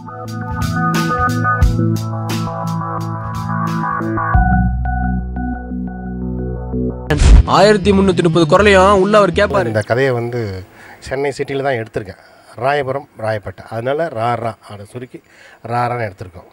ஆயிரத்தி முந்நூற்றி முப்பது குரலையும் உள்ள அவர் கேட்பாரு இந்த கதையை வந்து சென்னை சிட்டியில் தான் எடுத்திருக்கேன் ராயபுரம் ராயப்பேட்டை அதனால ரா ரா அதை சுருக்கி ரா ரான்னு எடுத்திருக்கோம்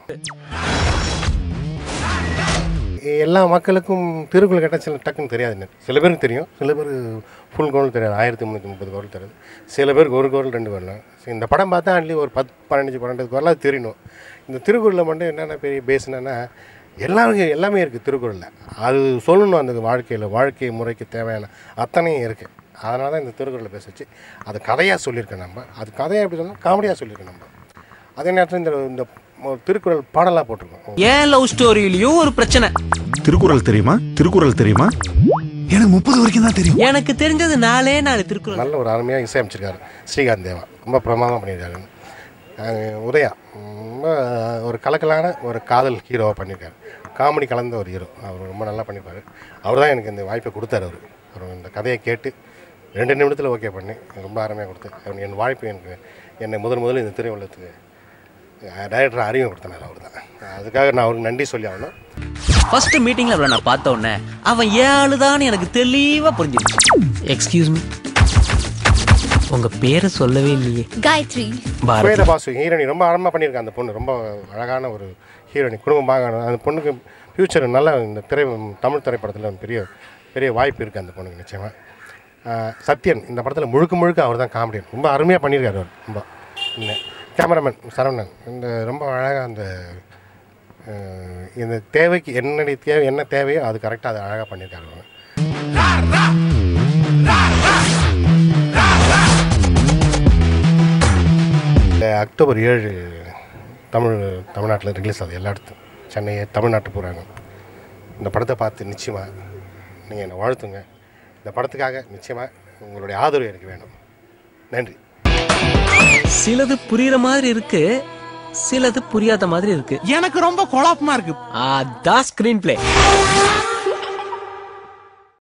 எல்லா மக்களுக்கும் திருக்குறள் கேட்டால் சில டக்குன்னு தெரியாது எனக்கு. சில பேருக்கு தெரியும் சில பேர் ஃபுல் குரல் தெரியாது ஆயிரத்தி முந்நூற்றி முப்பது குரல் தெரியாது சில பேருக்கு ஒரு குரல் ரெண்டு குரல் சரி, இந்த படம் பார்த்தா அன்லி ஒரு பத்து பன்னெண்டு பன்னெண்டு குரலாக தெரியணும் இந்த திருக்குறளில் மட்டும் என்னென்ன பெரிய பேஸ் என்னென்னா எல்லாருக்கும் எல்லாமே இருக்குது திருக்குறளில் அது சொல்லணும் அந்த வாழ்க்கையில் வாழ்க்கை முறைக்கு தேவையான அத்தனையும் இருக்குது அதனால தான் இந்த திருக்குறளை பேச வச்சு அது கதையாக சொல்லியிருக்கேன் நம்ம அது கதையாக எப்படி சொன்னால் காமெடியாக சொல்லியிருக்கேன் நம்ம அதே நேரத்தில் இந்த இந்த திருக்குறள் பாடலாக போட்டிருக்கோம் ஏன் லவ் ஸ்டோரியிலயும் ஒரு பிரச்சனை திருக்குறள் தெரியுமா திருக்குறள் தெரியுமா எனக்கு முப்பது வரைக்கும் தான் தெரியும் எனக்கு தெரிஞ்சது நாலே நாலு திருக்குறள் நல்ல ஒரு அருமையாக இசையமைச்சிருக்காரு ஸ்ரீகாந்த் தேவா ரொம்ப பிரமாதமாக பண்ணியிருக்காரு அஹ் உதயா ரொம்ப ஒரு கலக்கலான ஒரு காதல் ஹீரோவாக பண்ணியிருக்காரு காமெடி கலந்த ஒரு ஹீரோ அவர் ரொம்ப நல்லா பண்ணியிருப்பாரு அவர் தான் எனக்கு இந்த வாய்ப்பை கொடுத்தாரு அவர் அவர் இந்த கதையை கேட்டு ரெண்டு நிமிடத்தில் ஓகே பண்ணி ரொம்ப அருமையாக கொடுத்து அவர் என் வாய்ப்பு எனக்கு என்னை முதல் முதல்ல இந்த திரையுலகத்துக்கு டைரக்டர் அறிமுகப்படுத்தினார் அவர் தான் அதுக்காக நான் அவருக்கு நன்றி சொல்லி ஆகணும் ஃபர்ஸ்ட் மீட்டிங்ல அவளை நான் பார்த்த உடனே அவன் ஏழுதான் எனக்கு தெளிவா புரிஞ்சிருச்சு எக்ஸ்கியூஸ் மீ உங்க பேரை சொல்லவே இல்லையே காயத்ரி பாரதி ஸ்வேதா பாசு ஹீரோனி ரொம்ப அழகாக பண்ணியிருக்கா அந்த பொண்ணு ரொம்ப அழகான ஒரு ஹீரோனி குடும்பமாக அந்த பொண்ணுக்கு ஃப்யூச்சர் நல்ல இந்த திரை தமிழ் திரைப்படத்தில் பெரிய பெரிய வாய்ப்பு இருக்குது அந்த பொண்ணுக்கு நிச்சயமாக ஆஹ் சத்யன் இந்த படத்தில் முழுக்க முழுக்க அவர் தான் காமெடியன் ரொம்ப அருமையாக பண்ணியிருக்காரு அவர் ரொம்ப இந்த கேமராமேன் சரவணன் இந்த ரொம்ப அழகாக அந்த ஆஹ் இந்த தேவைக்கு என்னுடைய தேவை என்ன தேவையோ அது கரெக்டாக அதை அழகாக பண்ணியிருக்காரு அவர் இந்த அக்டோபர் ஏழு தமிழ் தமிழ்நாட்டில் ரிலீஸ் ஆகுது எல்லா இடத்தும் சென்னை தமிழ்நாட்டு போகிறாங்க இந்த படத்தை பார்த்து நிச்சயமாக நீங்கள் என்னை வாழ்த்துங்க இந்த படத்துக்காக நிச்சயமாக உங்களுடைய ஆதரவு எனக்கு வேணும் நன்றி சிலது புரியுற மாதிரி இருக்கு சிலது புரியாத மாதிரி இருக்கு எனக்கு ரொம்ப குழப்பமா இருக்கு அதான் ஸ்கிரீன் பிளே